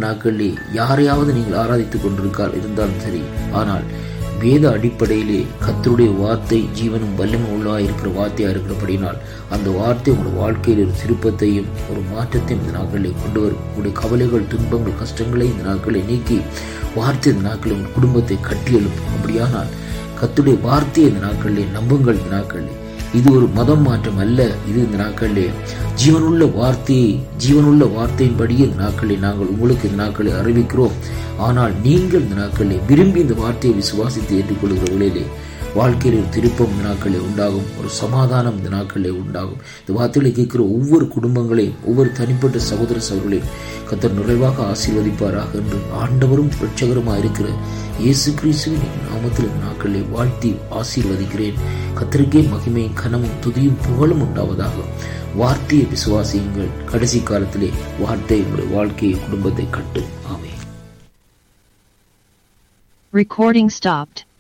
நாட்களிலே யாரையாவது நீங்கள் ஆராதித்துக் கொண்டிருக்கால் இருந்தாலும் சரி ஆனால் வேத அடிப்படையிலே கத்தருடைய வார்த்தை ஜீவனும் வல்லமும் உள்ளா இருக்கிற வார்த்தையா இருக்கிறபடினால் அந்த வார்த்தை உங்களுடைய வாழ்க்கையில் ஒரு திருப்பத்தையும் ஒரு மாற்றத்தையும் இந்த நாட்களிலே கொண்டு வரும் உங்களுடைய கவலைகள் துன்பங்கள் கஷ்டங்களை இந்த நாட்களை நீக்கி வார்த்தை இந்த நாட்களில் உங்கள் குடும்பத்தை கட்டி எழுப்பும் அப்படியானால் கத்துடைய வார்த்தையை இந்த நாட்களிலே நம்புங்கள் இந்த நாட்களிலே இது ஒரு மதம் மாற்றம் அல்ல இது இந்த நாட்களிலே ஜீவனுள்ள வார்த்தையை ஜீவனுள்ள வார்த்தையின்படியே இந்த நாட்களை நாங்கள் உங்களுக்கு இந்த நாட்களை அறிவிக்கிறோம் ஆனால் நீங்கள் இந்த நாட்களிலே விரும்பி இந்த வார்த்தையை விசுவாசித்து ஏற்றுக்கொள்கிற வேளையிலே வாழ்க்கையில் ஒரு திருப்பம் இந்த நாட்களில் உண்டாகும் ஒரு சமாதானம் இந்த நாட்களில் உண்டாகும் இந்த வார்த்தைகளை கேட்கிற ஒவ்வொரு குடும்பங்களையும் ஒவ்வொரு தனிப்பட்ட சகோதர சகோதரர்களையும் கத்தர் நிறைவாக ஆசீர்வதிப்பாராக என்று ஆண்டவரும் ரட்சகருமாக இருக்கிற இயேசு கிறிஸ்துவின் நாமத்தில் இந்த நாட்களிலே வாழ்த்தி ஆசீர்வதிக்கிறேன் கத்தருக்கே மகிமையும் கனமும் துதியும் புகழும் உண்டாவதாக வார்த்தையை விசுவாசியுங்கள் கடைசி காலத்திலே வார்த்தை உங்களுடைய வாழ்க்கையை குடும்பத்தை கட்டும் ஆமே Recording stopped.